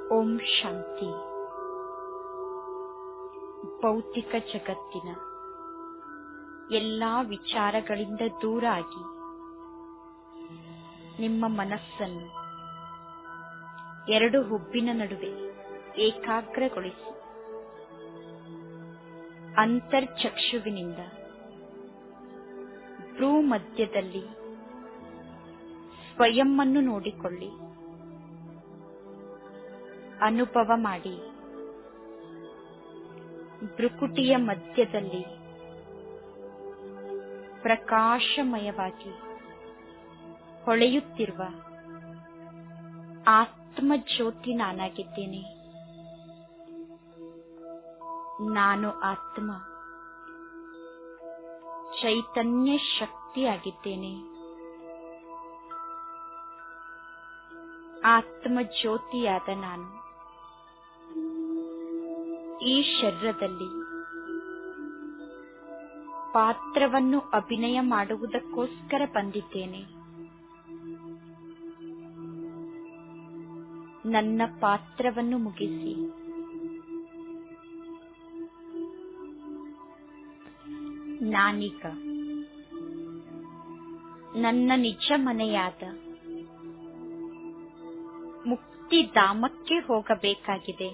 ಓಂ ಶಾಂತಿ ಭೌತಿಕ ಜಗತ್ತಿನ ಎಲ್ಲಾ ವಿಚಾರಗಳಿಂದ ದೂರ ಆಗಿ ನಿಮ್ಮ ಮನಸ್ಸನ್ನು ಎರಡು ಹುಬ್ಬಿನ ನಡುವೆ ಏಕಾಗ್ರಗೊಳಿಸಿ ಅಂತರ್ಚಕ್ಷುವಿನಿಂದ ಭ್ರೂ ಮಧ್ಯದಲ್ಲಿ ಸ್ವಯಂವನ್ನು ನೋಡಿಕೊಳ್ಳಿ ಅನುಭವ ಮಾಡಿ ಭ್ರುಕುಟಿಯ ಮಧ್ಯದಲ್ಲಿ ಪ್ರಕಾಶಮಯವಾಗಿ ಹೊಳೆಯುತ್ತಿರುವ ಆತ್ಮ ಜ್ಯೋತಿ ನಾನಾಗಿದ್ದೇನೆ ನಾನು ಆತ್ಮ ಚೈತನ್ಯ ಶಕ್ತಿಯಾಗಿದ್ದೇನೆ ಆತ್ಮ ಜ್ಯೋತಿಯಾದ ನಾನು ಈ ಶರೀರದಲ್ಲಿ ಪಾತ್ರವನ್ನು ಅಭಿನಯ ಮಾಡುವುದಕ್ಕೋಸ್ಕರ ಬಂದಿದ್ದೇನೆ ನನ್ನ ಪಾತ್ರವನ್ನು ಮುಗಿಸಿ ನಾನೀಗ ನನ್ನ ನಿಜ ಮನೆಯಾದ ಮುಕ್ತಿಧಾಮಕ್ಕೆ ಹೋಗಬೇಕಾಗಿದೆ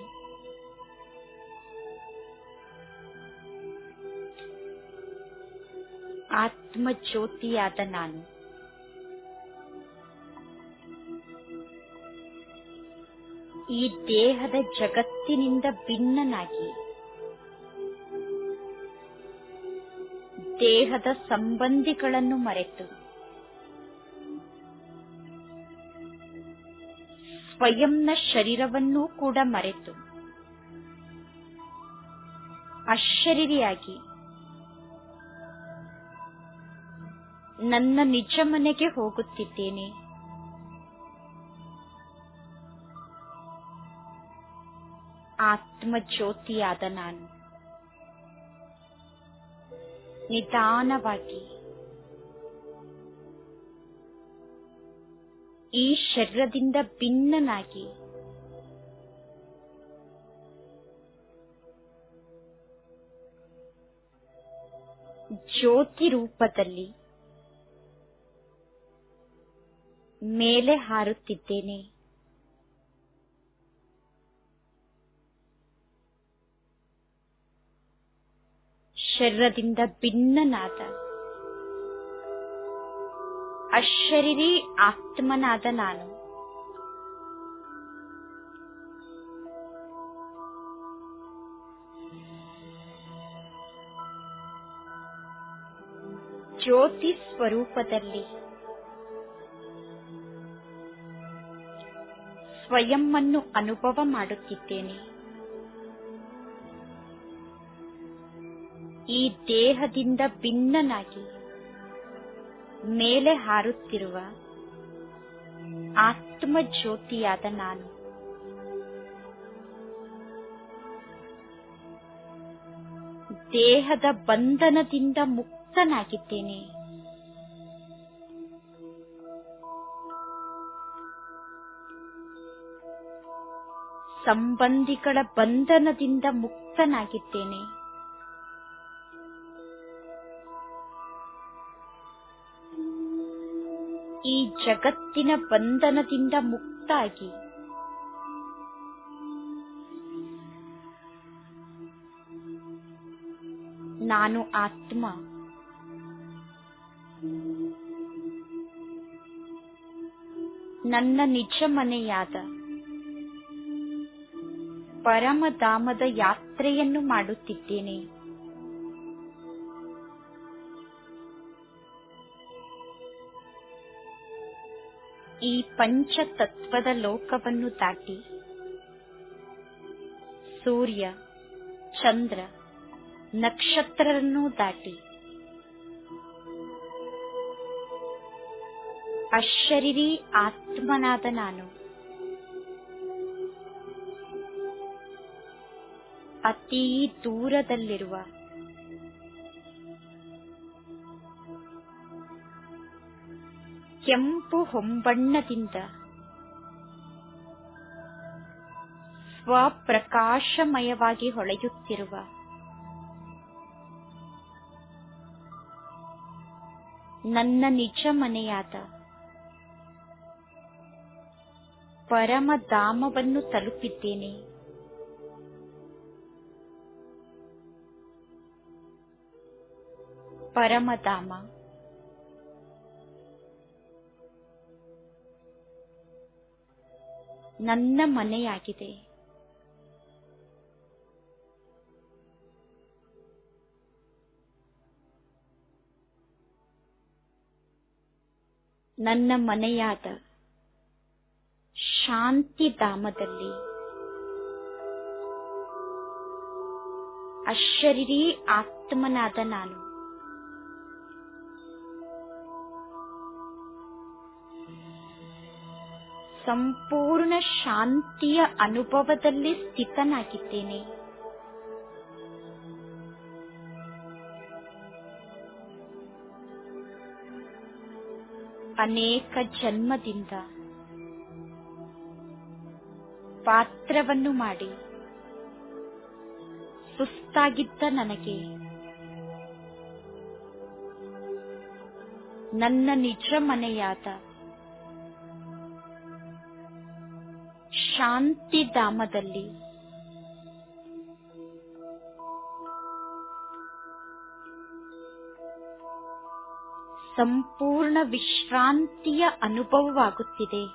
ಆತ್ಮ ಜ್ಯೋತಿಯಾದ ನಾನು ಈ ದೇಹದ ಜಗತ್ತಿನಿಂದ ಭಿನ್ನನಾಗಿ ದೇಹದ ಸಂಬಂಧಿಗಳನ್ನು ಮರೆತು ಸ್ವಯಂನ ಶರೀರವನ್ನೂ ಕೂಡ ಮರೆತು ಅಶರೀರಿಯಾಗಿ ನನ್ನ ನಿಜ ಮನೆಗೆ ಹೋಗುತ್ತಿದ್ದೇನೆ ಆತ್ಮ ಜ್ಯೋತಿಯಾದ ನಾನು ನಿಧಾನವಾಗಿ ಈ ಶರೀರದಿಂದ ಭಿನ್ನನಾಗಿ ಜ್ಯೋತಿ ರೂಪದಲ್ಲಿ ಮೇಲೆ ಹಾರುತ್ತಿದ್ದೇನೆ ಶರೀರದಿಂದ ಭಿನ್ನನಾದ ಅಶರೀರಿ ಆತ್ಮನಾದ ನಾನು ಜ್ಯೋತಿ ಸ್ವರೂಪದಲ್ಲಿ ಸ್ವಯಂವನ್ನು ಅನುಭವ ಮಾಡುತ್ತಿದ್ದೇನೆ ಈ ದೇಹದಿಂದ ಭಿನ್ನನಾಗಿ ಮೇಲೆ ಹಾರುತ್ತಿರುವ ಆತ್ಮ ಜ್ಯೋತಿಯಾದ ನಾನು ದೇಹದ ಬಂಧನದಿಂದ ಮುಕ್ತನಾಗಿದ್ದೇನೆ ಸಂಬಂಧಿಗಳ ಬಂಧನದಿಂದ ಮುಕ್ತನಾಗಿದ್ದೇನೆ ಈ ಜಗತ್ತಿನ ಬಂಧನದಿಂದ ಮುಕ್ತಾಗಿ ನಾನು ಆತ್ಮ ನನ್ನ ನಿಜ ಮನೆಯಾದ ಪರಮಧಾಮದ ಯಾತ್ರೆಯನ್ನು ಮಾಡುತ್ತಿದ್ದೇನೆ ಈ ಪಂಚತತ್ವದ ಲೋಕವನ್ನು ದಾಟಿ ಸೂರ್ಯ ಚಂದ್ರ ನಕ್ಷತ್ರರನ್ನೂ ದಾಟಿ ಅಶರೀರಿ ಆತ್ಮನಾದ ನಾನು ಅತೀ ದೂರದಲ್ಲಿರುವ ಕೆಂಪು ಹೊಂಬಣ್ಣದಿಂದ ಸ್ವಪ್ರಕಾಶಮಯವಾಗಿ ಹೊಳೆಯುತ್ತಿರುವ ನನ್ನ ನಿಜ ಮನೆಯಾದ ಪರಮಧಾಮವನ್ನು ತಲುಪಿದ್ದೇನೆ ಪರಮಧಾಮ ನನ್ನ ಮನೆಯಾಗಿದೆ ನನ್ನ ಮನೆಯಾದ ಶಾಂತಿಧಾಮದಲ್ಲಿ ಅಶರೀರಿ ಆತ್ಮನಾದ ನಾನು ಸಂಪೂರ್ಣ ಶಾಂತಿಯ ಅನುಭವದಲ್ಲಿ ಸ್ಥಿತನಾಗಿದ್ದೇನೆ ಅನೇಕ ಜನ್ಮದಿಂದ ಪಾತ್ರವನ್ನು ಮಾಡಿ ಸುಸ್ತಾಗಿದ್ದ ನನಗೆ ನನ್ನ ನಿಜ ಮನೆಯಾದ ಶಾಂತಿಧಾಮದಲ್ಲಿ ಸಂಪೂರ್ಣ ವಿಶ್ರಾಂತಿಯ ಅನುಭವವಾಗುತ್ತಿದೆ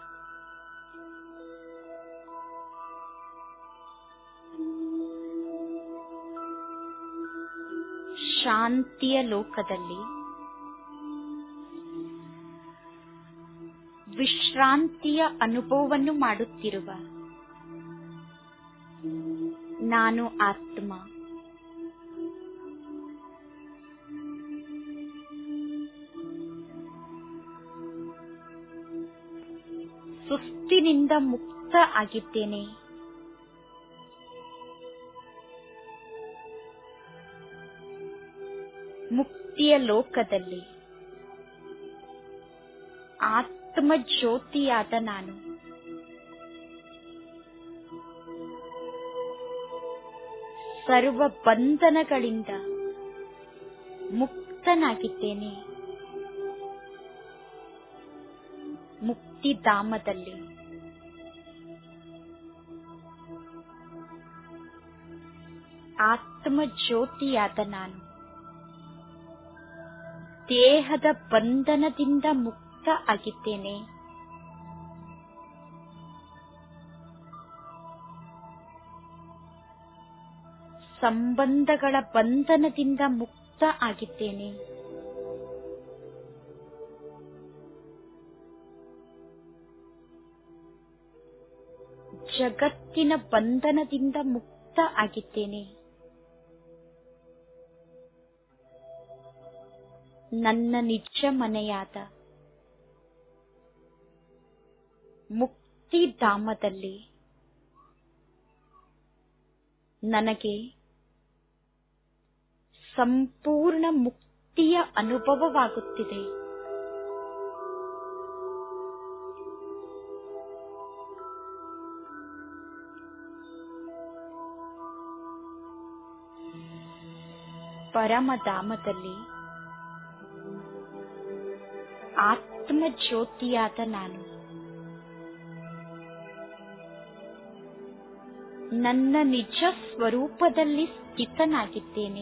ಶಾಂತಿಯ ಲೋಕದಲ್ಲಿ ವಿಶ್ರಾಂತಿಯ ಅನುಭವವನ್ನು ಮಾಡುತ್ತಿರುವ ನಾನು ಆತ್ಮ ಸುಸ್ತಿನಿಂದ ಮುಕ್ತ ಆಗಿದ್ದೇನೆ ಮುಕ್ತಿಯ ಲೋಕದಲ್ಲಿ ಆತ್ಮ ಜ್ಯೋತಿಯಾದ ನಾನು ಸರ್ವ ಬಂಧನಗಳಿಂದ ಮುಕ್ತನಾಗಿದ್ದೇನೆ ಮುಕ್ತಿಧಾಮದಲ್ಲಿ ಆತ್ಮ ಜ್ಯೋತಿಯಾದ ನಾನು ದೇಹದ ಬಂಧನದಿಂದ ಮುಕ್ತ ಆಗಿದ್ದೇನೆ ಸಂಬಂಧಗಳ ಬಂಧನದಿಂದ ಮುಕ್ತ ಆಗಿದ್ದೇನೆ ಜಗತ್ತಿನ ಬಂಧನದಿಂದ ಮುಕ್ತ ಆಗಿದ್ದೇನೆ ನನ್ನ ನಿಜ ಮನೆಯಾದ ಮುಕ್ತಿಧಾಮದಲ್ಲಿ ನನಗೆ ಸಂಪೂರ್ಣ ಮುಕ್ತಿಯ ಅನುಭವವಾಗುತ್ತಿದೆ ಪರಮಧಾಮದಲ್ಲಿ ಆತ್ಮ ಜ್ಯೋತಿಯಾದ ನಾನು ನನ್ನ ನಿಜ ಸ್ವರೂಪದಲ್ಲಿ ಸ್ಥಿತನಾಗಿದ್ದೇನೆ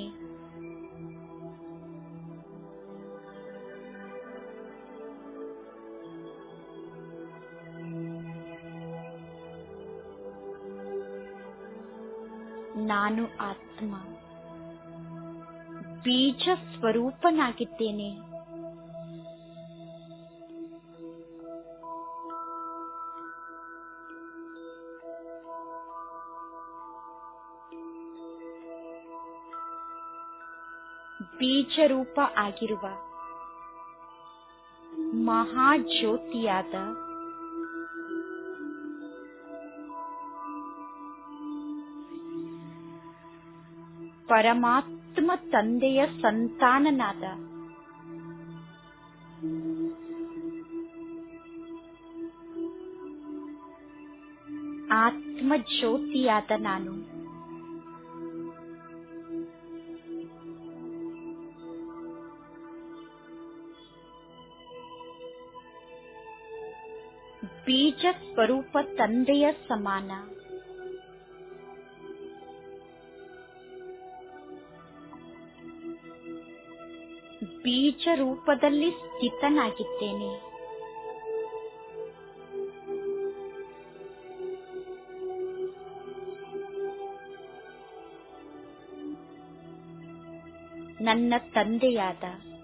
ನಾನು ಆತ್ಮ ಬೀಜ ಸ್ವರೂಪನಾಗಿದ್ದೇನೆ ಬೀಜರೂಪ ಆಗಿರುವ ಮಹಾಜ್ಯೋತಿಯಾದ ಪರಮಾತ್ಮ ತಂದೆಯ ಸಂತಾನನಾದ ಆತ್ಮ ಜ್ಯೋತಿಯಾದ ನಾನು ಬೀಜ ಸ್ವರೂಪ ತಂದೆಯ ಸಮಾನ ಬೀಜ ರೂಪದಲ್ಲಿ ಸ್ಥಿತನಾಗಿದ್ದೇನೆ ನನ್ನ ತಂದೆಯಾದ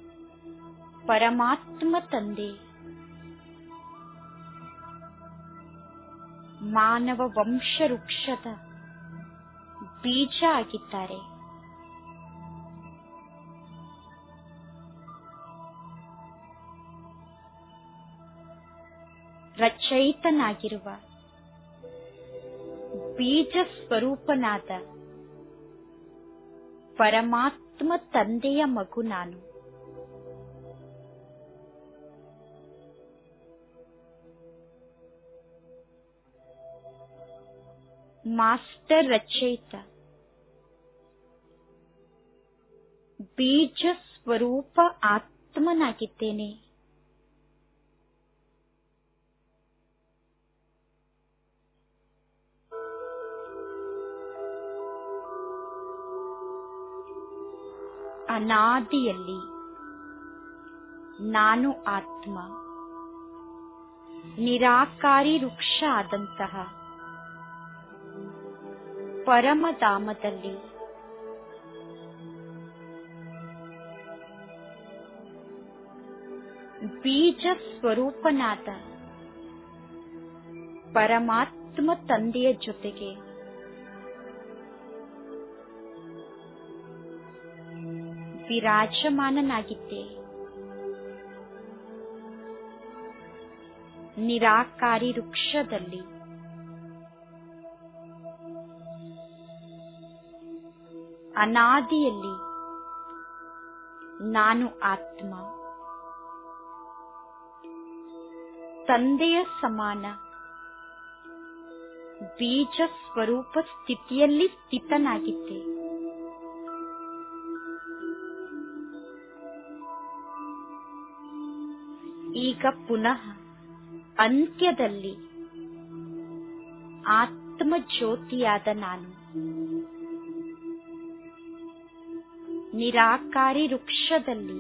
ಪರಮಾತ್ಮ ತಂದೆ ಮಾನವ ವಂಶ ವೃಕ್ಷದ ಬೀಜ ಆಗಿದ್ದಾರೆ ರಚಯಿತನಾಗಿರುವ ಬೀಜ ಸ್ವರೂಪನಾದ ಪರಮಾತ್ಮ ತಂದೆಯ ಮಗು ನಾನು ಮಾಸ್ಟರ್ ರಚಯಿತ ಬೀಜ ಸ್ವರೂಪ ಆತ್ಮನಾಗಿದ್ದೇನೆ ಅನಾದಿಯಲ್ಲಿ ನಾನು ಆತ್ಮ ನಿರಾಕಾರಿ ವೃಕ್ಷ ಆದಂತಹ ಪರಮಧಾಮದಲ್ಲಿ ಬೀಜ ಸ್ವರೂಪನಾದ ಪರಮಾತ್ಮ ತಂದೆಯ ಜೊತೆಗೆ ವಿರಾಜಮಾನನಾಗಿದ್ದೆ ನಿರಾಕಾರಿ ವೃಕ್ಷದಲ್ಲಿ ಅನಾದಿಯಲ್ಲಿ ನಾನು ಆತ್ಮ ತಂದೆಯ ಸಮಾನ ಬೀಜ ಸ್ವರೂಪ ಸ್ಥಿತಿಯಲ್ಲಿ ಸ್ಥಿತನಾಗಿದ್ದೆ ಈಗ ಪುನಃ ಅಂತ್ಯದಲ್ಲಿ ಆತ್ಮ ಜ್ಯೋತಿಯಾದ ನಾನು ನಿರಾಕಾರಿ ವೃಕ್ಷದಲ್ಲಿ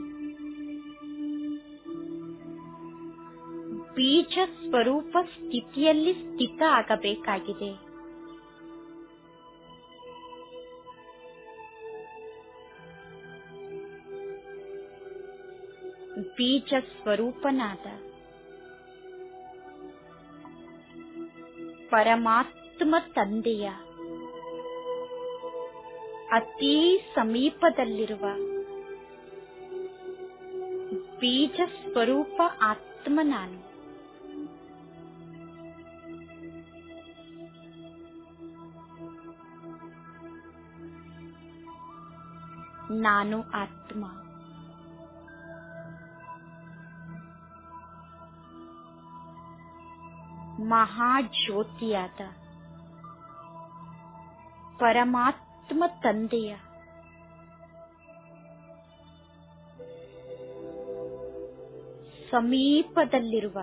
ಬೀಜ ಸ್ವರೂಪ ಸ್ಥಿತಿಯಲ್ಲಿ ಸ್ಥಿತ ಆಗಬೇಕಾಗಿದೆ ಬೀಜ ಸ್ವರೂಪನಾದ ಪರಮಾತ್ಮ ತಂದೆಯ ಅತೀ ಸಮೀಪದಲ್ಲಿರುವ ಬೀಜ ಸ್ವರೂಪ ಆತ್ಮ ನಾನು ನಾನು ಆತ್ಮ ಮಹಾಜ್ಯೋತಿಯಾದ ಪರಮಾತ್ಮ ತಂದೆಯ ಸಮೀಪದಲ್ಲಿರುವ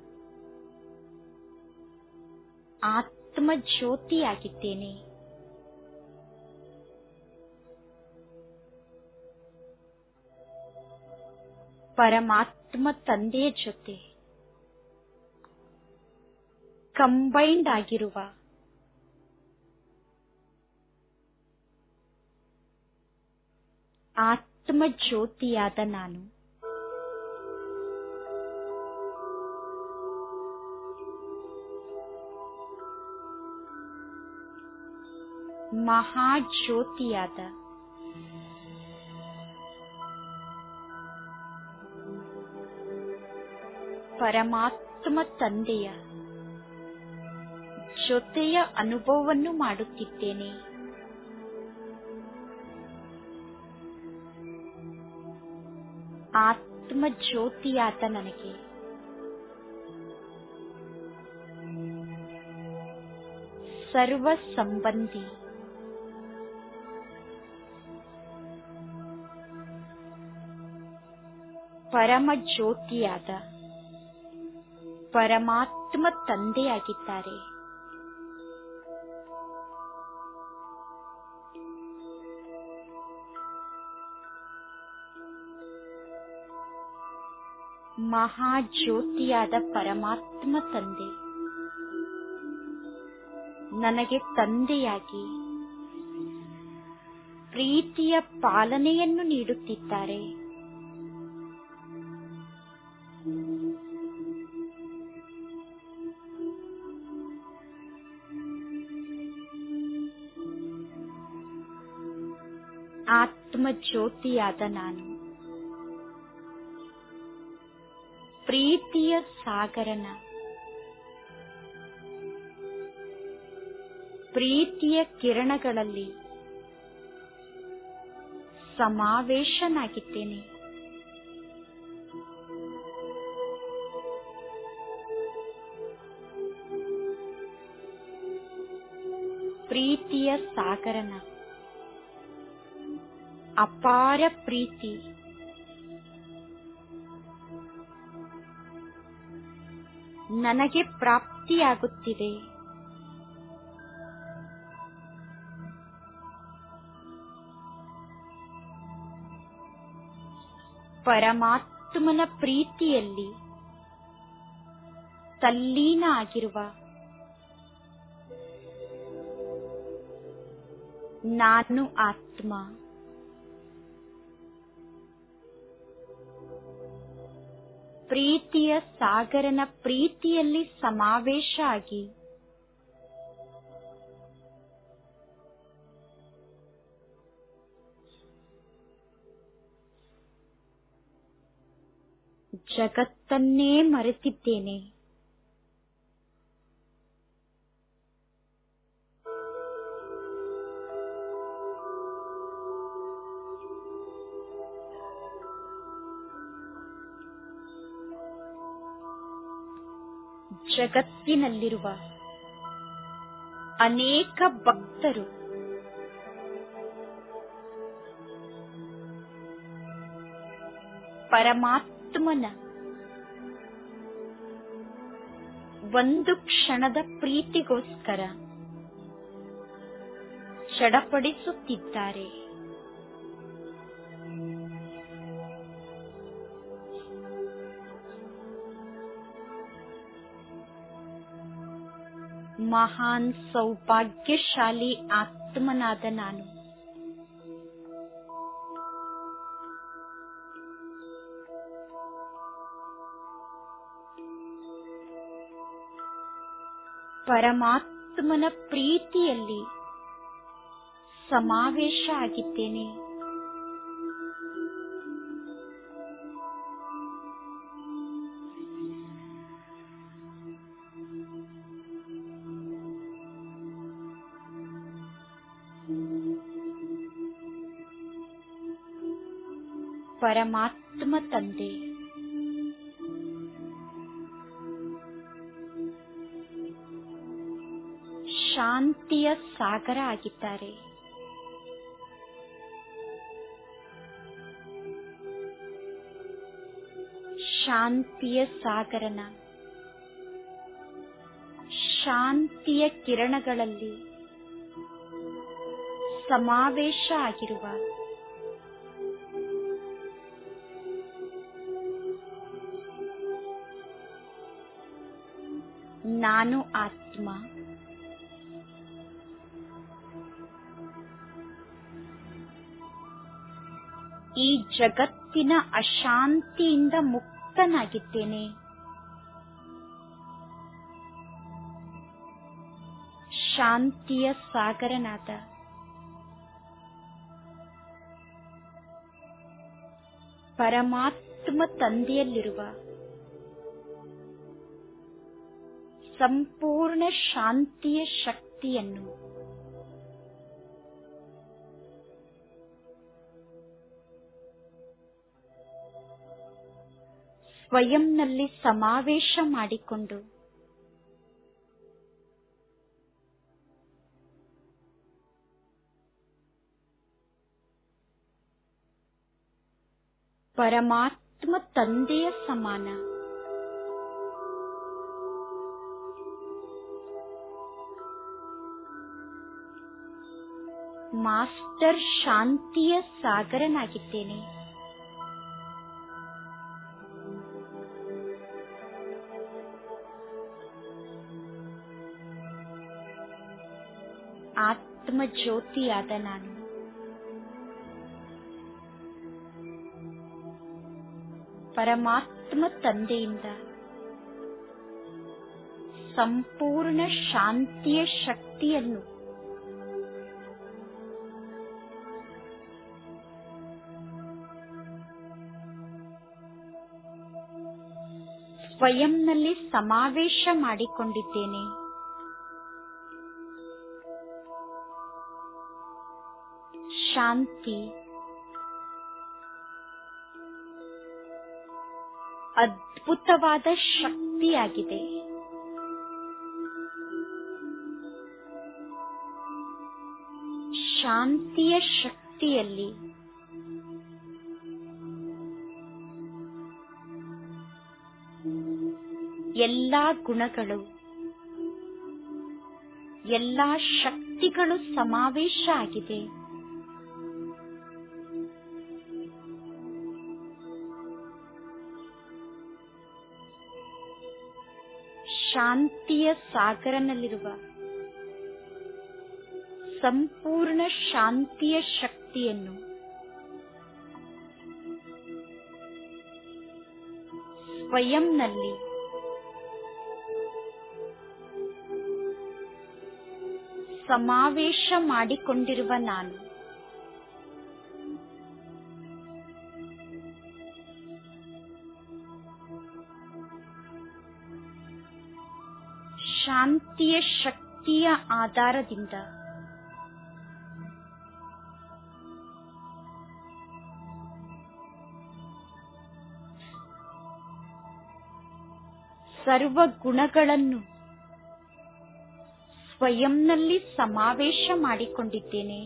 ಆತ್ಮ ಜ್ಯೋತಿಯಾಗಿದ್ದೇನೆ ಪರಮಾತ್ಮ ತಂದೆಯ ಜೊತೆ ಕಂಬೈಂಡ್ ಆಗಿರುವ ಆತ್ಮ ಜ್ಯೋತಿಯಾದ ನಾನು ಮಹಾಜ್ಯೋತಿಯಾದ ಪರಮಾತ್ಮ ತಂದೆಯ ಜೊತೆಯ ಅನುಭವವನ್ನು ಮಾಡುತ್ತಿದ್ದೇನೆ ಆತ್ಮ ಜ್ಯೋತಿಯಾದ ನನಗೆ ಸರ್ವ ಸಂಬಂಧಿ ಪರಮ ಜ್ಯೋತಿಯಾದ ಪರಮಾತ್ಮ ತಂದೆಯಾಗಿದ್ದಾರೆ ಮಹಾಜ್ಯೋತಿಯಾದ ಪರಮಾತ್ಮ ತಂದೆ ನನಗೆ ತಂದೆಯಾಗಿ ಪ್ರೀತಿಯ ಪಾಲನೆಯನ್ನು ನೀಡುತ್ತಿದ್ದಾರೆ ಆತ್ಮ ಜ್ಯೋತಿಯಾದ ನಾನು ಪ್ರೀತಿಯ ಸಾಗರನ ಪ್ರೀತಿಯ ಕಿರಣಗಳಲ್ಲಿ ಸಮಾವೇಶನಾಗಿದ್ದೇನೆ ಪ್ರೀತಿಯ ಸಾಗರನ ಅಪಾರ ಪ್ರೀತಿ ನನಗೆ ಪ್ರಾಪ್ತಿಯಾಗುತ್ತಿದೆ ಪರಮಾತ್ಮನ ಪ್ರೀತಿಯಲ್ಲಿ ತಲ್ಲೀನ ಆಗಿರುವ ನಾನು ಆತ್ಮ ಪ್ರೀತಿಯ ಸಾಗರನ ಪ್ರೀತಿಯಲ್ಲಿ ಸಮಾವೇಶ ಆಗಿ ಜಗತ್ತನ್ನೇ ಮರೆತಿದ್ದೇನೆ ಜಗತ್ತಿನಲ್ಲಿರುವ ಅನೇಕ ಭಕ್ತರು ಪರಮಾತ್ಮನ ಒಂದು ಕ್ಷಣದ ಪ್ರೀತಿಗೋಸ್ಕರ ಚಡಪಡಿಸುತ್ತಿದ್ದಾರೆ ಮಹಾನ್ ಸೌಭಾಗ್ಯಶಾಲಿ ಆತ್ಮನಾದ ನಾನು ಪರಮಾತ್ಮನ ಪ್ರೀತಿಯಲ್ಲಿ ಸಮಾವೇಶ ಆಗಿದ್ದೇನೆ ಪರಮಾತ್ಮ ತಂದೆ ಶಾಂತಿಯ ಸಾಗರ ಆಗಿದ್ದಾರೆ ಶಾಂತಿಯ ಸಾಗರನ ಶಾಂತಿಯ ಕಿರಣಗಳಲ್ಲಿ ಸಮಾವೇಶ ಆಗಿರುವ ನಾನು ಆತ್ಮ ಈ ಜಗತ್ತಿನ ಅಶಾಂತಿಯಿಂದ ಮುಕ್ತನಾಗಿದ್ದೇನೆ ಶಾಂತಿಯ ಸಾಗರನಾದ ಪರಮಾತ್ಮ ತಂದೆಯಲ್ಲಿರುವ ಸಂಪೂರ್ಣ ಶಾಂತಿಯ ಶಕ್ತಿಯನ್ನು ಸ್ವಯಂನಲ್ಲಿ ಸಮಾವೇಶ ಮಾಡಿಕೊಂಡು ಪರಮಾತ್ಮ ತಂದೆಯ ಸಮಾನ ಮಾಸ್ಟರ್ ಶಾಂತಿಯ ಸಾಗರನಾಗಿದ್ದೇನೆ ಆತ್ಮ ಜ್ಯೋತಿಯಾದ ನಾನು ಪರಮಾತ್ಮ ತಂದೆಯಿಂದ ಸಂಪೂರ್ಣ ಶಾಂತಿಯ ಶಕ್ತಿಯನ್ನು ಸ್ವಯಂನಲ್ಲಿ ಸಮಾವೇಶ ಮಾಡಿಕೊಂಡಿದ್ದೇನೆ ಶಾಂತಿ ಅದ್ಭುತವಾದ ಶಕ್ತಿಯಾಗಿದೆ ಶಾಂತಿಯ ಶಕ್ತಿಯಲ್ಲಿ ಎಲ್ಲಾ ಗುಣಗಳು ಎಲ್ಲಾ ಶಕ್ತಿಗಳು ಸಮಾವೇಶ ಆಗಿದೆ ಶಾಂತಿಯ ಸಾಗರನಲ್ಲಿರುವ ಸಂಪೂರ್ಣ ಶಾಂತಿಯ ಶಕ್ತಿಯನ್ನು ಸ್ವಯಂನಲ್ಲಿ ಸಮಾವೇಶ ಮಾಡಿಕೊಂಡಿರುವ ನಾನು ಶಾಂತಿಯ ಶಕ್ತಿಯ ಆಧಾರದಿಂದ ಸರ್ವ ಗುಣಗಳನ್ನು ಸ್ವಯಂನಲ್ಲಿ ಸಮಾವೇಶ ಮಾಡಿಕೊಂಡಿದ್ದೇನೆ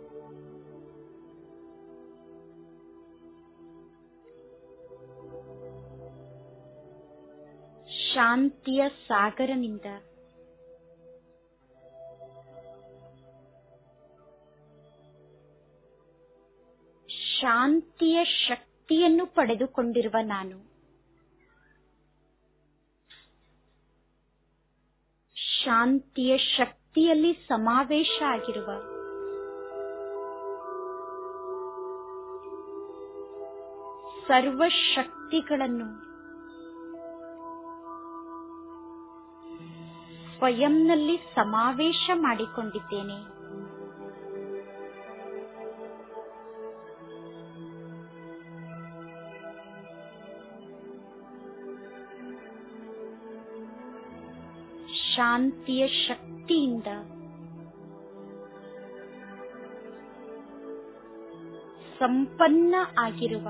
ಶಾಂತಿಯ ಸಾಗರನಿಂದ ಶಾಂತಿಯ ಶಕ್ತಿಯನ್ನು ಪಡೆದುಕೊಂಡಿರುವ ನಾನು ಶಾಂತಿಯ ಶಕ್ತಿಯಲ್ಲಿ ಸಮಾವೇಶ ಆಗಿರುವ ಸರ್ವ ಶಕ್ತಿಗಳನ್ನು ಸ್ವಯಂನಲ್ಲಿ ಸಮಾವೇಶ ಮಾಡಿಕೊಂಡಿದ್ದೇನೆ ಶಾಂತಿಯ ಶಕ್ತಿಯಿಂದ ಸಂಪನ್ನ ಆಗಿರುವ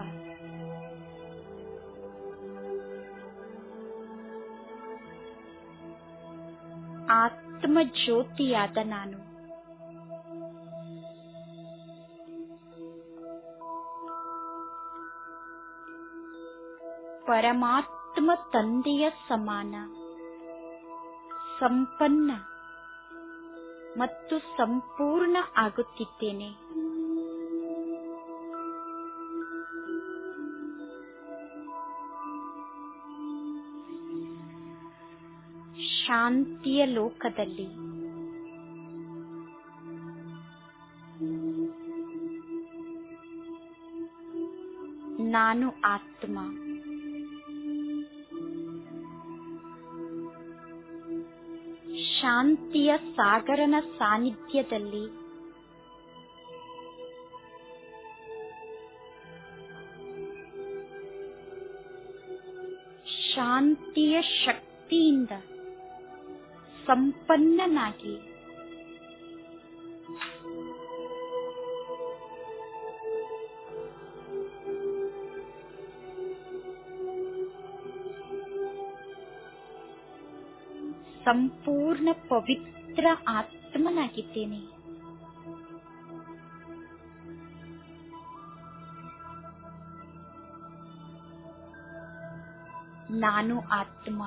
ಆತ್ಮ ಜ್ಯೋತಿಯಾದ ನಾನು ಪರಮಾತ್ಮ ತಂದೆಯ ಸಮಾನ ಸಂಪನ್ನ ಮತ್ತು ಸಂಪೂರ್ಣ ಆಗುತ್ತಿದ್ದೇನೆ ಶಾಂತಿಯ ಲೋಕದಲ್ಲಿ ನಾನು ಆತ್ಮ ಶಾಂತಿಯ ಸಾಗರನ ಸಾನ್ನಿಧ್ಯದಲ್ಲಿ ಶಾಂತಿಯ ಶಕ್ತಿಯಿಂದ ಸಂಪನ್ನನಾಗಿ ಸಂಪೂರ್ಣ ಪವಿತ್ರ ಆತ್ಮನಾಗಿದ್ದೇನೆ ನಾನು ಆತ್ಮ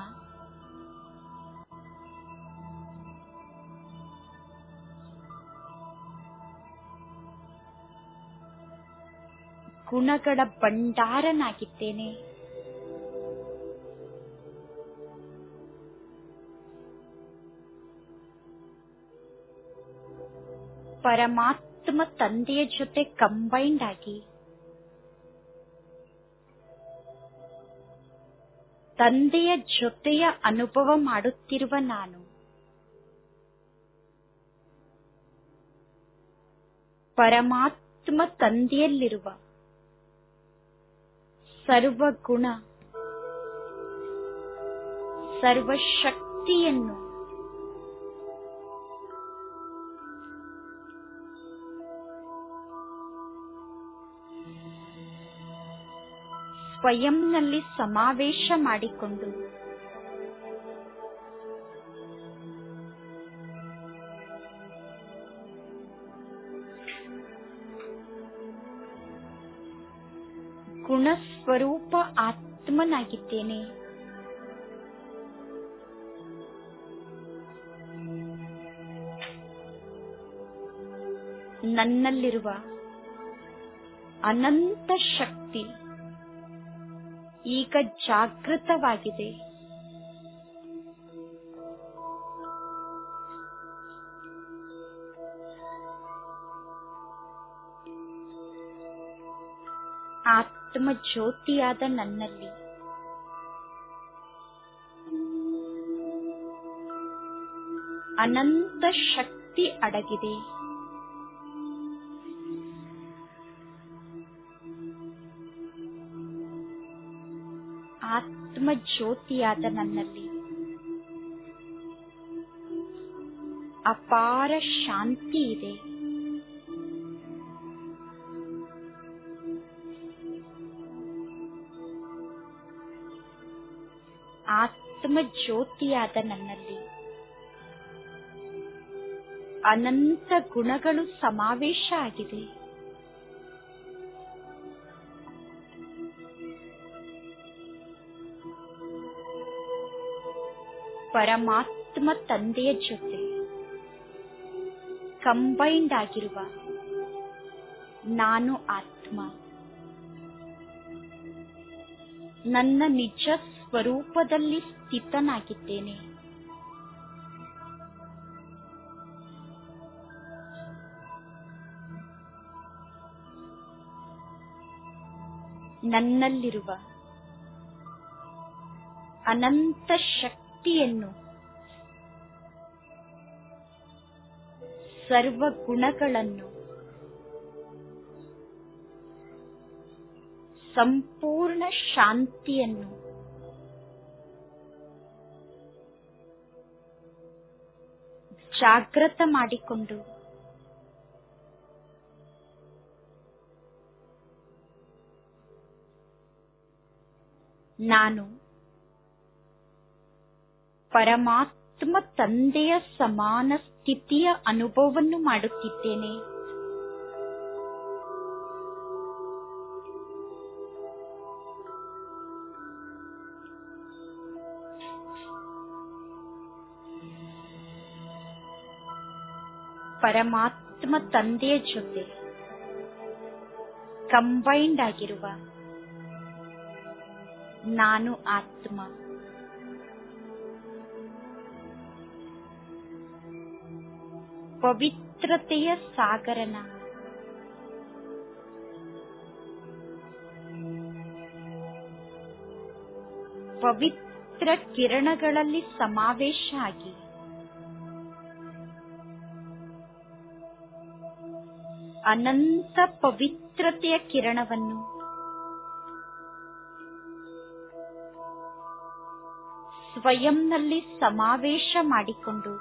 ಗುಣಗಳ ಭಂಡಾರನಾಗಿದ್ದೇನೆ ಪರಮಾತ್ಮ ತಂದೆಯ ಜೊತೆ ಕಂಬೈಂಡ್ ಆಗಿ ತಂದೆಯ ಜೊತೆಯ ಅನುಭವ ಮಾಡುತ್ತಿರುವ ನಾನು ಪರಮಾತ್ಮ ತಂದೆಯಲ್ಲಿರುವ ಸರ್ವಗುಣ ಸರ್ವಶಕ್ತಿಯನ್ನು ಸ್ವಯಂನಲ್ಲಿ ಸಮಾವೇಶ ಮಾಡಿಕೊಂಡು ಗುಣಸ್ವರೂಪ ಆತ್ಮನಾಗಿದ್ದೇನೆ ನನ್ನಲ್ಲಿರುವ ಅನಂತ ಶಕ್ತಿ ಈಗ ಜಾಗೃತವಾಗಿದೆ ಆತ್ಮ ಜ್ಯೋತಿಯಾದ ನನ್ನಲ್ಲಿ ಅನಂತ ಶಕ್ತಿ ಅಡಗಿದೆ ಆತ್ಮ ಜ್ಯೋತಿಯಾದ ನನ್ನಲ್ಲಿ ಅಪಾರ ಶಾಂತಿ ಇದೆ ಆತ್ಮ ಜ್ಯೋತಿಯಾದ ನನ್ನಲ್ಲಿ ಅನಂತ ಗುಣಗಳು ಸಮಾವೇಶ ಆಗಿದೆ ಪರಮಾತ್ಮ ತಂದೆಯ ಜೊತೆ ಕಂಬೈಂಡ್ ಆಗಿರುವ ನಾನು ಆತ್ಮ ನನ್ನ ನಿಜ ಸ್ವರೂಪದಲ್ಲಿ ಸ್ಥಿತನಾಗಿದ್ದೇನೆ ನನ್ನಲ್ಲಿರುವ ಅನಂತ ಶಕ್ತಿಯನ್ನು ಸರ್ವ ಗುಣಗಳನ್ನು ಸಂಪೂರ್ಣ ಶಾಂತಿಯನ್ನು ಜಾಗೃತ ಮಾಡಿಕೊಂಡು ನಾನು ಪರಮಾತ್ಮ ತಂದೆಯ ಸಮಾನ ಸ್ಥಿತಿಯ ಅನುಭವವನ್ನು ಮಾಡುತ್ತಿದ್ದೇನೆ ಪರಮಾತ್ಮ ತಂದೆಯ ಜೊತೆ ಕಂಬೈಂಡ್ ಆಗಿರುವ ನಾನು ಆತ್ಮ ಪವಿತ್ರತೆಯ ಸಾಗರನ ಪವಿತ್ರ ಕಿರಣಗಳಲ್ಲಿ ಸಮಾವೇಶ ಆಗಿ ಅನಂತ ಪವಿತ್ರತೆಯ ಕಿರಣವನ್ನು ಸ್ವಯಂನಲ್ಲಿ ಸಮಾವೇಶ ಮಾಡಿಕೊಂಡು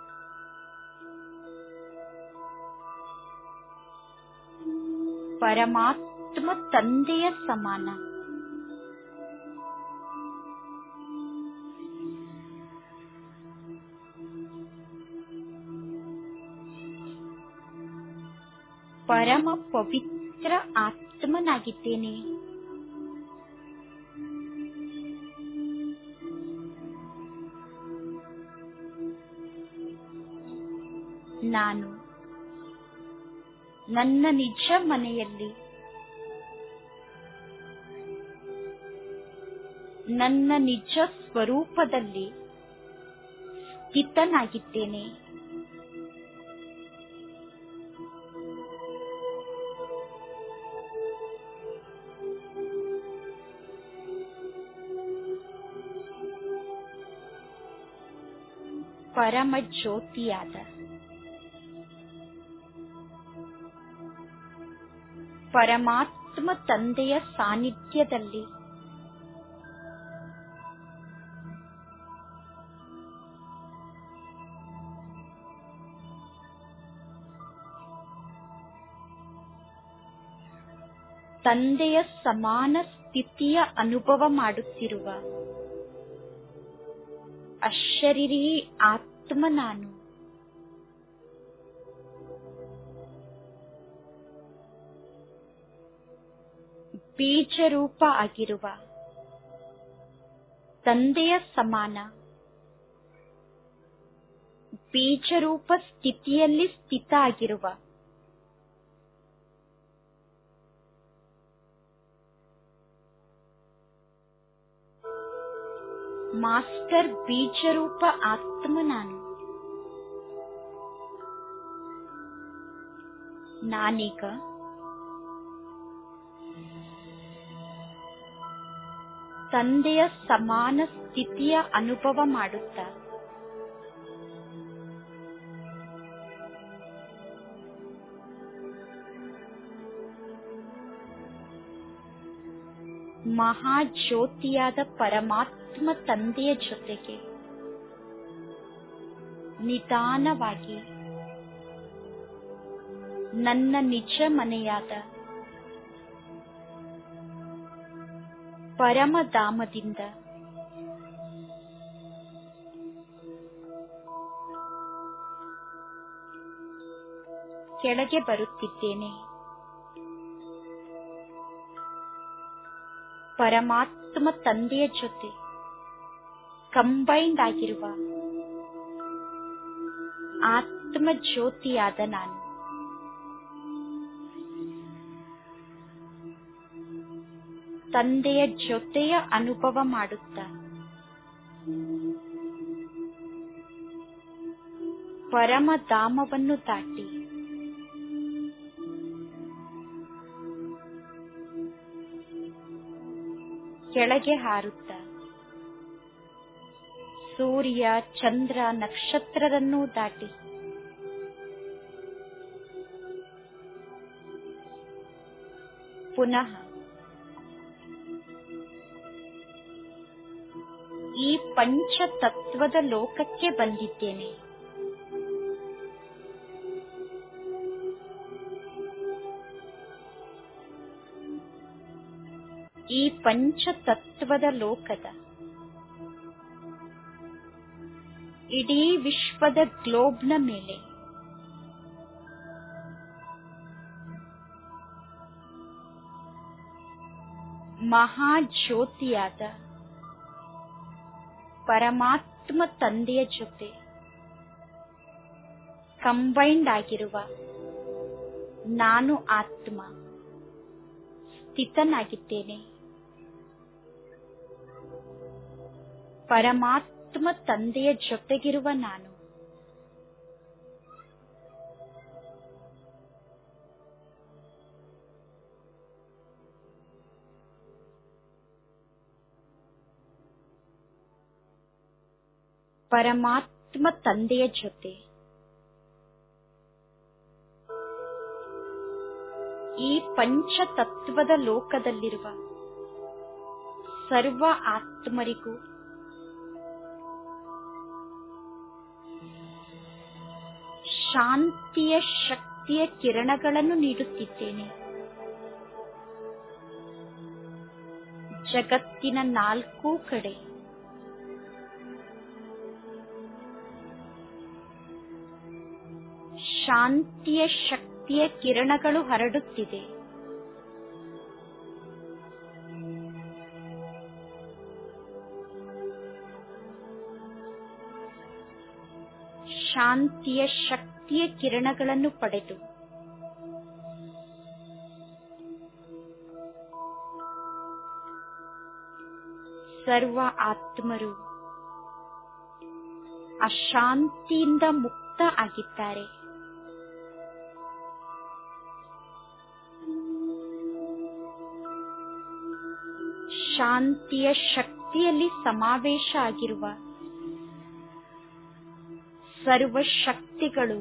ಪರಮಾತ್ಮ ತಂದೆಯ ಸಮಾನ ಪರಮ ಪವಿತ್ರ ಆತ್ಮನಾಗಿದ್ದೇನೆ ನಾನು ನನ್ನ ನಿಜ ಮನೆಯಲ್ಲಿ ನನ್ನ ನಿಜ ಸ್ವರೂಪದಲ್ಲಿ ಸ್ಥಿತನಾಗಿದ್ದೇನೆ ಪರಮ ಜ್ಯೋತಿಯಾದ ಪರಮಾತ್ಮ ತಂದೆಯ ಸಾನ್ನಿಧ್ಯದಲ್ಲಿ ತಂದೆಯ ಸಮಾನ ಸ್ಥಿತಿಯ ಅನುಭವ ಮಾಡುತ್ತಿರುವ ಅಶರೀರಿ ಆತ್ಮ ನಾನು ಬೀಜರೂಪ ಆಗಿರುವ ತಂದೆಯ ಸಮಾನ ಬೀಜರೂಪ ಸ್ಥಿತಿಯಲ್ಲಿ ಸ್ಥಿತ ಆಗಿರುವ ಮಾಸ್ಟರ್ ಬೀಜರೂಪ ಆತ್ಮ ನಾನು ನಾನೀಗ ತಂದೆಯ ಸಮಾನ ಸ್ಥಿತಿಯ ಅನುಭವ ಮಾಡುತ್ತಾ ಮಹಾಜ್ಯೋತಿಯಾದ ಪರಮಾತ್ಮ ತಂದೆಯ ಜೊತೆಗೆ ನಿಧಾನವಾಗಿ ನನ್ನ ನಿಜ ಮನೆಯಾದ ಪರಮಧಾಮದಿಂದ ಕೆಳಗೆ ಬರುತ್ತಿದ್ದೇನೆ ಪರಮಾತ್ಮ ತಂದೆಯ ಜೊತೆ ಕಂಬೈಂಡ್ ಆಗಿರುವ ಆತ್ಮ ಜ್ಯೋತಿಯಾದ ನಾನು ತಂದೆಯ ಜೊತೆಯ ಅನುಭವ ಮಾಡುತ್ತಾ ಪರಮಧಾಮವನ್ನು ದಾಟಿ ಕೆಳಗೆ ಹಾರುತ್ತ ಸೂರ್ಯ ಚಂದ್ರ ನಕ್ಷತ್ರರನ್ನೂ ದಾಟಿ ಪುನಃ ಈ ಪಂಚತತ್ವದ ಲೋಕಕ್ಕೆ ಬಂದಿದ್ದೇನೆ ಈ ಪಂಚತತ್ವದ ಲೋಕದ ಇಡೀ ವಿಶ್ವದ ಗ್ಲೋಬ್ನ ಮೇಲೆ ಮಹಾಜ್ಯೋತಿಯಾದ ಪರಮಾತ್ಮ ತಂದೆಯ ಜೊತೆ ಕಂಬೈಂಡ್ ಆಗಿರುವ ನಾನು ಆತ್ಮ ಸ್ಥಿತನಾಗಿದ್ದೇನೆ ಪರಮಾತ್ಮ ತಂದೆಯ ಜೊತೆಗಿರುವ ನಾನು ಪರಮಾತ್ಮ ತಂದೆಯ ಜೊತೆ ಈ ಪಂಚತತ್ವದ ಲೋಕದಲ್ಲಿರುವ ಸರ್ವ ಆತ್ಮರಿಗೂ ಶಾಂತಿಯ ಶಕ್ತಿಯ ಕಿರಣಗಳನ್ನು ನೀಡುತ್ತಿದ್ದೇನೆ ಜಗತ್ತಿನ ನಾಲ್ಕೂ ಕಡೆ ಶಾಂತಿಯ ಶಕ್ತಿಯ ಕಿರಣಗಳು ಹರಡುತ್ತಿದೆ ಶಾಂತಿಯ ಶಕ್ತಿಯ ಕಿರಣಗಳನ್ನು ಪಡೆದು ಸರ್ವ ಆತ್ಮರು ಅಶಾಂತಿಯಿಂದ ಮುಕ್ತ ಆಗಿದ್ದಾರೆ ಶಾಂತಿಯ ಶಕ್ತಿಯಲ್ಲಿ ಸಮಾವೇಶ ಆಗಿರುವ ಸರ್ವ ಶಕ್ತಿಗಳು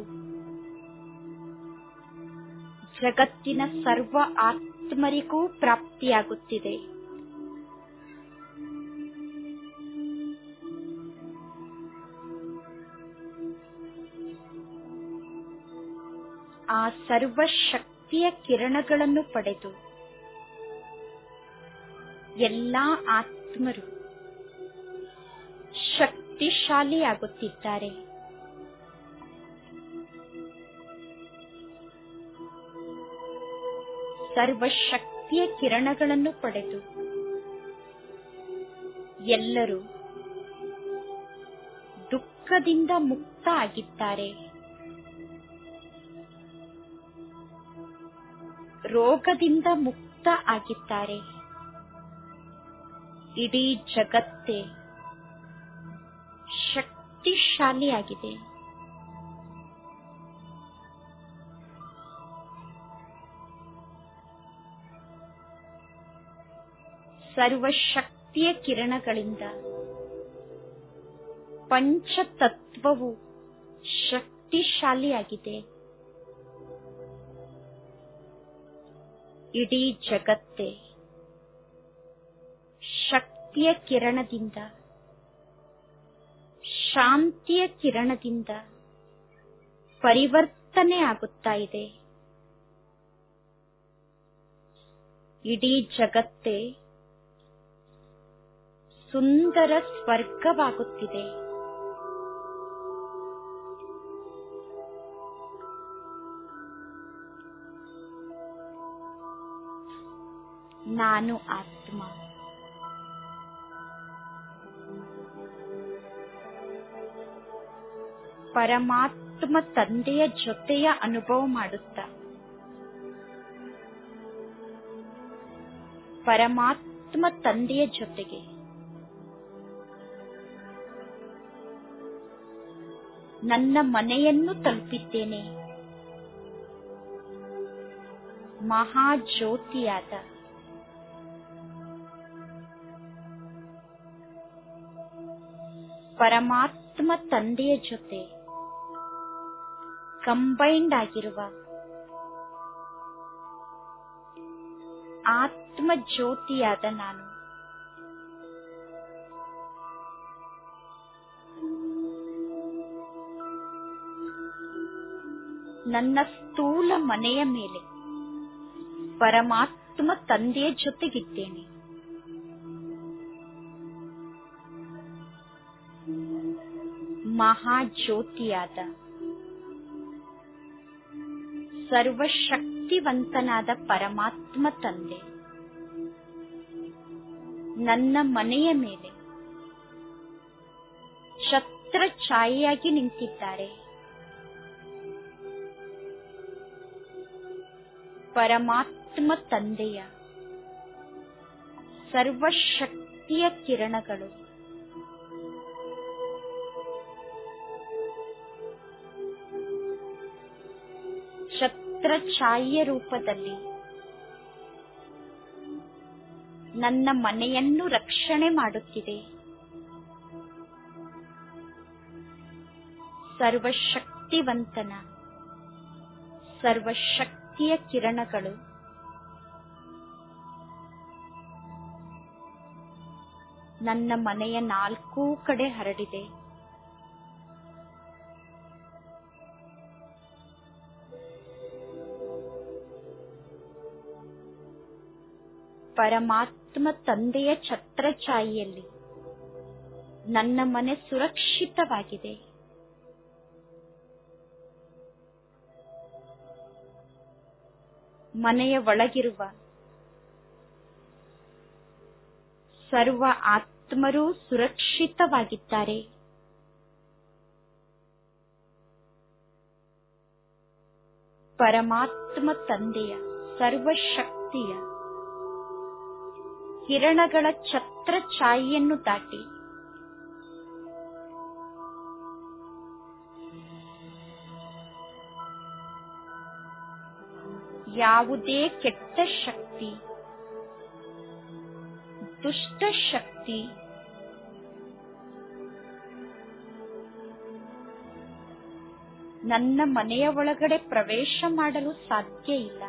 ಜಗತ್ತಿನ ಸರ್ವ ಆತ್ಮರಿಗೂ ಪ್ರಾಪ್ತಿಯಾಗುತ್ತಿದೆ ಆ ಸರ್ವ ಶಕ್ತಿಯ ಕಿರಣಗಳನ್ನು ಪಡೆದು ಎಲ್ಲಾ ಆತ್ಮರು ಶಕ್ತಿಶಾಲಿಯಾಗುತ್ತಿದ್ದಾರೆ ಸರ್ವ ಶಕ್ತಿಯ ಕಿರಣಗಳನ್ನು ಪಡೆದು ಎಲ್ಲರೂ ದುಃಖದಿಂದ ಮುಕ್ತ ಆಗಿದ್ದಾರೆ ರೋಗದಿಂದ ಮುಕ್ತ ಆಗಿದ್ದಾರೆ ಇಡೀ ಜಗತ್ತೇ ಶಕ್ತಿಶಾಲಿಯಾಗಿದೆ ಸರ್ವಶಕ್ತಿಯ ಕಿರಣಗಳಿಂದ ಪಂಚತತ್ವವು ಶಕ್ತಿಶಾಲಿಯಾಗಿದೆ ಇಡೀ ಜಗತ್ತೇ ಶಕ್ತಿಯ ಕಿರಣದಿಂದ ಶಾಂತಿಯ ಕಿರಣದಿಂದ ಪರಿವರ್ತನೆ ಆಗುತ್ತಾ ಇದೆ ಇಡೀ ಜಗತ್ತೇ ಸುಂದರ ಸ್ವರ್ಗವಾಗುತ್ತಿದೆ ನಾನು ಆತ್ಮ ಪರಮಾತ್ಮ ತಂದೆಯ ಜೊತೆಯ ಅನುಭವ ಮಾಡುತ್ತಾ ಪರಮಾತ್ಮ ತಂದೆಯ ಜೊತೆಗೆ ನನ್ನ ಮನೆಯನ್ನು ತಲುಪಿದ್ದೇನೆ ಮಹಾಜ್ಯೋತಿಯಾದ ಪರಮಾತ್ಮ ತಂದೆಯ ಜೊತೆ ಕಂಬೈಂಡ್ ಆಗಿರುವ ಆತ್ಮ ಜ್ಯೋತಿಯಾದ ನಾನು ನನ್ನ ಸ್ಥೂಲ ಮನೆಯ ಮೇಲೆ ಪರಮಾತ್ಮ ತಂದೆಯ ಜೊತೆಗಿದ್ದೇನೆ ಮಹಾಜ್ಯೋತಿಯಾದ ಸರ್ವಶಕ್ತಿವಂತನಾದ ಪರಮಾತ್ಮ ತಂದೆ ನನ್ನ ಮನೆಯ ಮೇಲೆ ಛತ್ರ ಛಾಯೆಯಾಗಿ ನಿಂತಿದ್ದಾರೆ ಪರಮಾತ್ಮ ತಂದೆಯ ಸರ್ವಶಕ್ತಿಯ ಕಿರಣಗಳು ಛತ್ರ ಛಾಯೆಯ ರೂಪದಲ್ಲಿ ನನ್ನ ಮನೆಯನ್ನು ರಕ್ಷಣೆ ಮಾಡುತ್ತಿದೆ ಸರ್ವಶಕ್ತಿವಂತನ ಸರ್ವಶಕ್ತಿಯ ಕಿರಣಗಳು ನನ್ನ ಮನೆಯ ನಾಲ್ಕೂ ಕಡೆ ಹರಡಿದೆ ಪರಮಾತ್ಮ ತಂದೆಯ ಛತ್ರಛಾಯಿಯಲ್ಲಿ ನನ್ನ ಮನೆ ಸುರಕ್ಷಿತವಾಗಿದೆ ಮನೆಯ ಒಳಗಿರುವ ಸರ್ವ ಆತ್ಮರೂ ಸುರಕ್ಷಿತವಾಗಿದ್ದಾರೆ ಪರಮಾತ್ಮ ತಂದೆಯ ಸರ್ವಶಕ್ತಿಯ ಕಿರಣಗಳ ಛತ್ರ ಛಾಯೆಯನ್ನು ದಾಟಿ ಯಾವುದೇ ಕೆಟ್ಟ ಶಕ್ತಿ ದುಷ್ಟ ಶಕ್ತಿ ನನ್ನ ಮನೆಯ ಒಳಗಡೆ ಪ್ರವೇಶ ಮಾಡಲು ಸಾಧ್ಯ ಇಲ್ಲ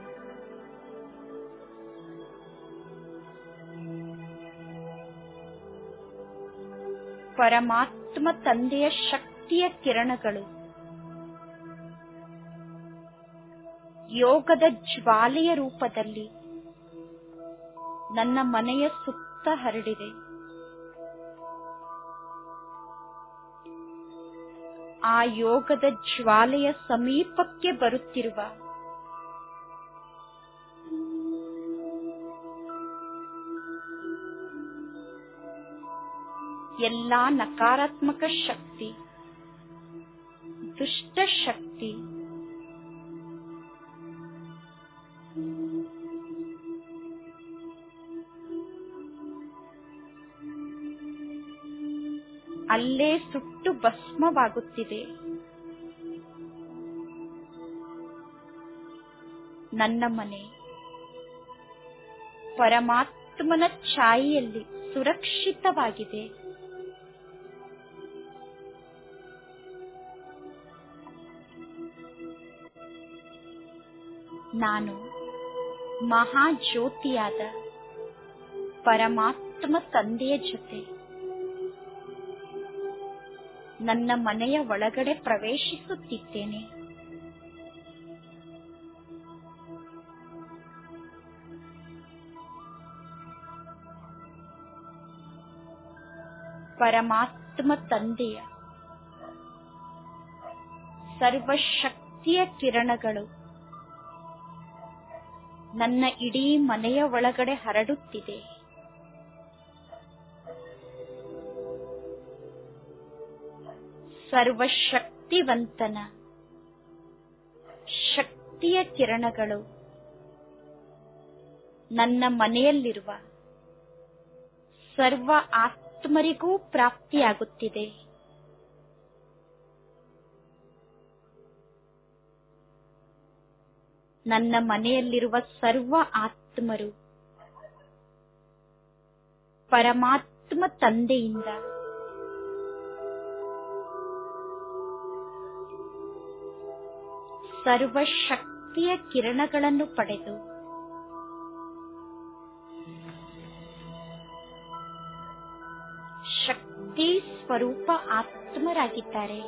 ಪರಮಾತ್ಮ ತಂದೆಯ ಶಕ್ತಿಯ ಕಿರಣಗಳು ಯೋಗದ ಜ್ವಾಲೆಯ ರೂಪದಲ್ಲಿ ನನ್ನ ಮನೆಯ ಸುತ್ತ ಹರಡಿದೆ ಆ ಯೋಗದ ಜ್ವಾಲೆಯ ಸಮೀಪಕ್ಕೆ ಬರುತ್ತಿರುವ ಎಲ್ಲಾ ನಕಾರಾತ್ಮಕ ಶಕ್ತಿ ದುಷ್ಟ ಶಕ್ತಿ ಅಲ್ಲೇ ಸುಟ್ಟು ಭಸ್ಮವಾಗುತ್ತಿದೆ ನನ್ನ ಮನೆ ಪರಮಾತ್ಮನ ಛಾಯೆಯಲ್ಲಿ ಸುರಕ್ಷಿತವಾಗಿದೆ ನಾನು ಮಹಾಜ್ಯೋತಿಯಾದ ಪರಮಾತ್ಮ ತಂದೆಯ ಜೊತೆ ನನ್ನ ಮನೆಯ ಒಳಗಡೆ ಪ್ರವೇಶಿಸುತ್ತಿದ್ದೇನೆ ಪರಮಾತ್ಮ ತಂದೆಯ ಸರ್ವಶಕ್ತಿಯ ಕಿರಣಗಳು ನನ್ನ ಇಡೀ ಮನೆಯ ಒಳಗಡೆ ಹರಡುತ್ತಿದೆ ಸರ್ವಶಕ್ತಿವಂತನ ಶಕ್ತಿಯ ಕಿರಣಗಳು ನನ್ನ ಮನೆಯಲ್ಲಿರುವ ಸರ್ವ ಆತ್ಮರಿಗೂ ಪ್ರಾಪ್ತಿಯಾಗುತ್ತಿದೆ ನನ್ನ ಮನೆಯಲ್ಲಿರುವ ಸರ್ವ ಆತ್ಮರು ಪರಮಾತ್ಮ ತಂದೆಯಿಂದ ಸರ್ವಶಕ್ತಿಯ ಕಿರಣಗಳನ್ನು ಪಡೆದು ಶಕ್ತಿ ಸ್ವರೂಪ ಆತ್ಮರಾಗಿದ್ದಾರೆ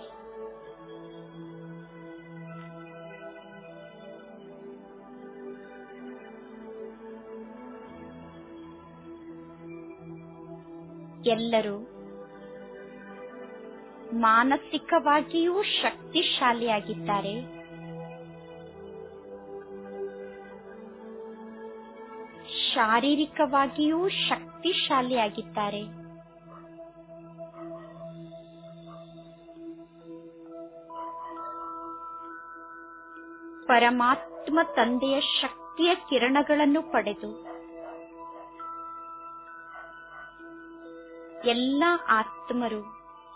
ಎಲ್ಲರೂ ಮಾನಸಿಕವಾಗಿಯೂ ಶಕ್ತಿಶಾಲಿಯಾಗಿದ್ದಾರೆ ಶಾರೀರಿಕವಾಗಿಯೂ ಶಕ್ತಿಶಾಲಿಯಾಗಿದ್ದಾರೆ ಪರಮಾತ್ಮ ತಂದೆಯ ಶಕ್ತಿಯ ಕಿರಣಗಳನ್ನು ಪಡೆದು ಎಲ್ಲ ಆತ್ಮರು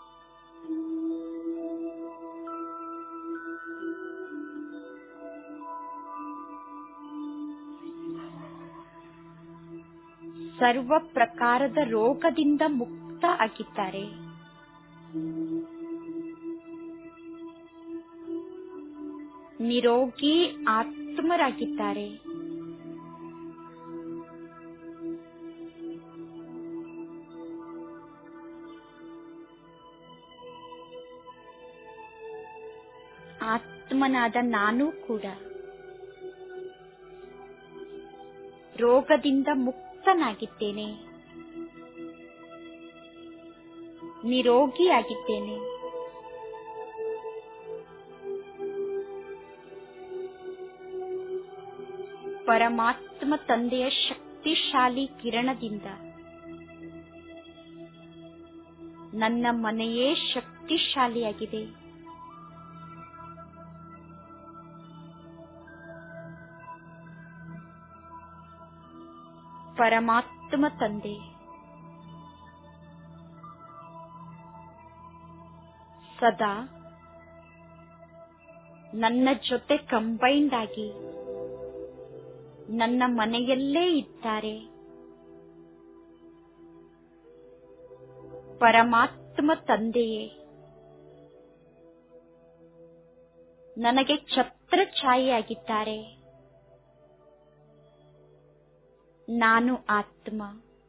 ಸರ್ವ ಪ್ರಕಾರದ ರೋಗದಿಂದ ಮುಕ್ತ ಆಗಿದ್ದಾರೆ ನಿರೋಗಿ ಆತ್ಮರಾಗಿದ್ದಾರೆ ಆತ್ಮನಾದ ನಾನು ಕೂಡ ರೋಗದಿಂದ ಮುಕ್ತನಾಗಿದ್ದೇನೆ ನಿರೋಗಿಯಾಗಿದ್ದೇನೆ ಪರಮಾತ್ಮ ತಂದೆಯ ಶಕ್ತಿಶಾಲಿ ಕಿರಣದಿಂದ ನನ್ನ ಮನೆಯೇ ಶಕ್ತಿಶಾಲಿಯಾಗಿದೆ ಪರಮಾತ್ಮ ತಂದೆ ಸದಾ ನನ್ನ ಜೊತೆ ಕಂಬೈಂಡ್ ಆಗಿ ನನ್ನ ಮನೆಯಲ್ಲೇ ಇದ್ದಾರೆ ಪರಮಾತ್ಮ ತಂದೆಯೇ ನನಗೆ ಛತ್ರ ಛಾಯೆಯಾಗಿದ್ದಾರೆ ನಾನು ಆತ್ಮ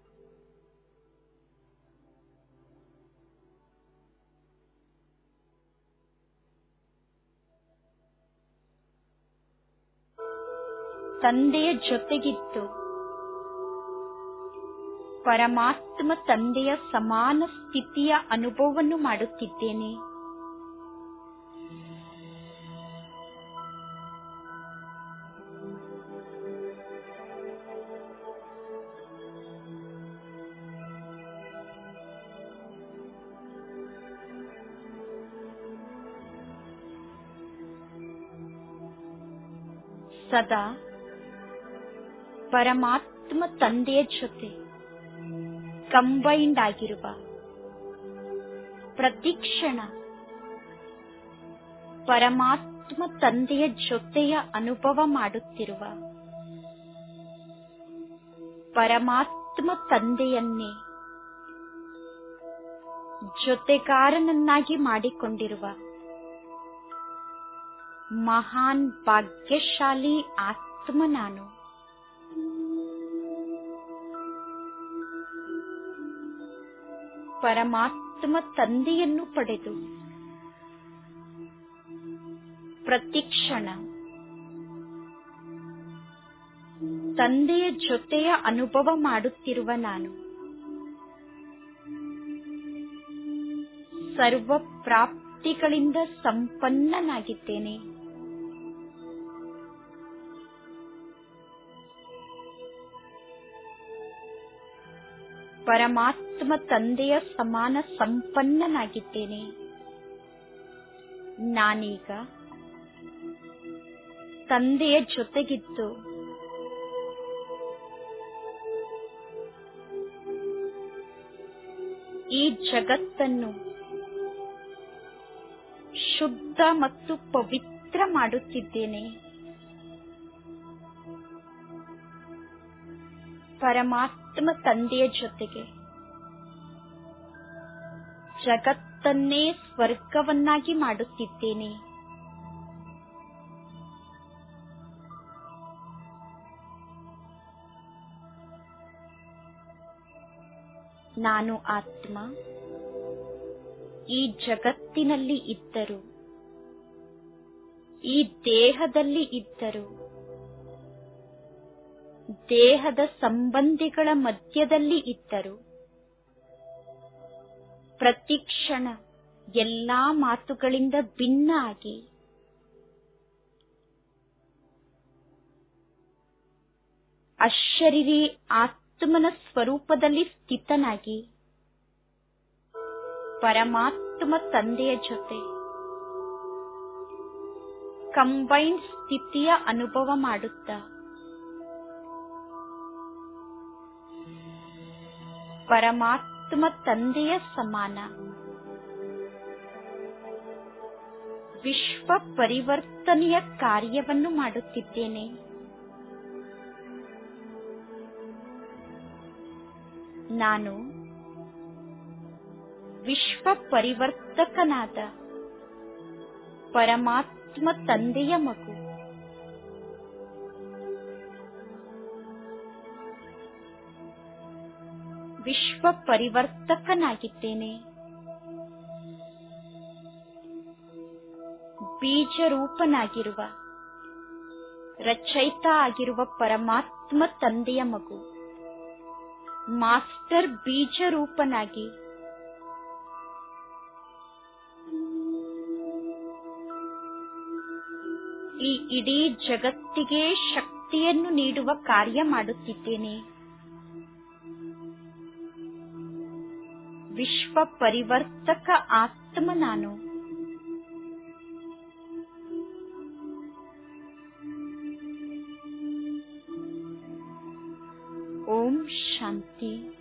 ತಂದೆಯ ಜೊತೆಗಿದ್ದು ಪರಮಾತ್ಮ ತಂದೆಯ ಸಮಾನ ಸ್ಥಿತಿಯ ಅನುಭವವನ್ನು ಮಾಡುತ್ತಿದ್ದೇನೆ ಸದಾ ಪರಮಾತ್ಮ ತಂದೆಯ ಜೊತೆ ಕಂಬೈಂಡ್ ಆಗಿರುವ ಪ್ರತಿಕ್ಷಣ ಪರಮಾತ್ಮ ತಂದೆಯ ಜೊತೆಯ ಅನುಭವ ಮಾಡುತ್ತಿರುವ ಪರಮಾತ್ಮ ತಂದೆಯನ್ನೇ ಜೊತೆಗಾರನನ್ನಾಗಿ ಮಾಡಿಕೊಂಡಿರುವ ಮಹಾನ್ ಭಾಗ್ಯಶಾಲಿ ಆತ್ಮ ನಾನು ಪರಮಾತ್ಮ ತಂದೆಯನ್ನು ಪಡೆದು ಪ್ರತಿಕ್ಷಣ ತಂದೆಯ ಜೊತೆಯ ಅನುಭವ ಮಾಡುತ್ತಿರುವ ನಾನು ಸರ್ವ ಪ್ರಾಪ್ತಿಗಳಿಂದ ಸಂಪನ್ನನಾಗಿದ್ದೇನೆ ಪರಮಾತ್ಮ ತಂದೆಯ ಸಮಾನ ಸಂಪನ್ನನಾಗಿದ್ದೇನೆ ನಾನೀಗ ತಂದೆಯ ಜೊತೆಗಿದ್ದು ಈ ಜಗತ್ತನ್ನು ಶುದ್ಧ ಮತ್ತು ಪವಿತ್ರ ಮಾಡುತ್ತಿದ್ದೇನೆ ಪರಮಾತ್ಮ ತಂದೆಯ ಜೊತೆಗೆ ಜಗತ್ತನ್ನೇ ಸ್ವರ್ಗವನ್ನಾಗಿ ಮಾಡುತ್ತಿದ್ದೇನೆ ನಾನು ಆತ್ಮ ಈ ಜಗತ್ತಿನಲ್ಲಿ ಇದ್ದರು ಈ ದೇಹದಲ್ಲಿ ಇದ್ದರು ದೇಹದ ಸಂಬಂಧಿಗಳ ಮಧ್ಯದಲ್ಲಿ ಇದ್ದರು ಪ್ರತಿಕ್ಷಣ ಎಲ್ಲಾ ಮಾತುಗಳಿಂದ ಭಿನ್ನ ಆಗಿ ಅಶರೀರಿ ಆತ್ಮನ ಸ್ವರೂಪದಲ್ಲಿ ಸ್ಥಿತನಾಗಿ ಪರಮಾತ್ಮ ತಂದೆಯ ಜೊತೆ ಕಂಬೈನ್ಡ್ ಸ್ಥಿತಿಯ ಅನುಭವ ಮಾಡುತ್ತಾ ಪರಮಾತ್ಮ ತಂದೆಯ ಸಮಾನ ವಿಶ್ವ ಪರಿವರ್ತನೆಯ ಕಾರ್ಯವನ್ನು ಮಾಡುತ್ತಿದ್ದೇನೆ ನಾನು ವಿಶ್ವ ಪರಿವರ್ತಕನಾದ ಪರಮಾತ್ಮ ತಂದೆಯ ಮಗು ವಿಶ್ವ ಪರಿವರ್ತಕನಾಗಿದ್ದೇನೆ ಬೀಜ ರೂಪನಾಗಿರುವ ರಚಯಿತ ಆಗಿರುವ ಪರಮಾತ್ಮ ತಂದೆಯ ಮಗು ಮಾಸ್ಟರ್ ಬೀಜ ರೂಪನಾಗಿ ಈ ಇಡೀ ಜಗತ್ತಿಗೆ ಶಕ್ತಿಯನ್ನು ನೀಡುವ ಕಾರ್ಯ ಮಾಡುತ್ತಿದ್ದೇನೆ ವಿಶ್ವ ಪರಿವರ್ತಕ ಆತ್ಮ ನಾನು ಓಂ ಶಾಂತಿ